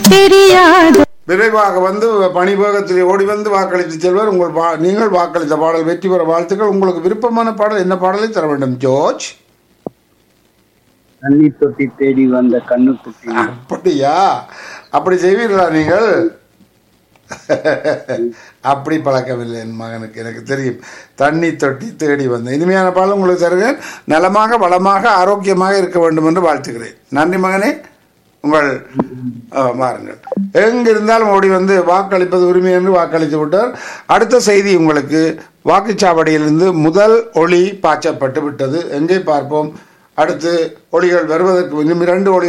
தெரியாது விரைவாக வந்து பணிபோகத்தில் ஓடி வந்து வாக்களித்து செல்வர் உங்கள் வா- நீங்கள் வாக்களித்த பாடல் வெற்றி பெற வாழ்த்துக்கள் உங்களுக்கு விருப்பமான பாடல் என்ன பாடலை தர வேண்டும் ஜோர்ஜ் தண்ணி தொட்டி தேடி வந்த கண்ணு குட்டி அப்படியா அப்படி செய்வீர்களா நீங்கள் அப்படி பழக்கமில்லை என் மகனுக்கு எனக்கு தெரியும் தண்ணி தொட்டி தேடி வந்தேன் இனிமையான பாடல் உங்களுக்கு தருகிறேன் நலமாக வளமாக ஆரோக்கியமாக இருக்க வேண்டும் என்று வாழ்த்துகிறேன் நன்றி மகனே உங்கள் ஆ, வாருங்கள் எங்கிருந்தாலும் ஓடி வந்து வாக்களிப்பது உரிமை என்று வாக்களித்து விட்டார் அடுத்த செய்தி உங்களுக்கு வாக்குச்சாவடியிலிருந்து முதல் ஒளி பாய்ச்சப்பட்டு விட்டது எங்கே பார்ப்போம் அடுத்து ஒளிகள் வருவதற்கு இன்னும் இரண்டு ஒளி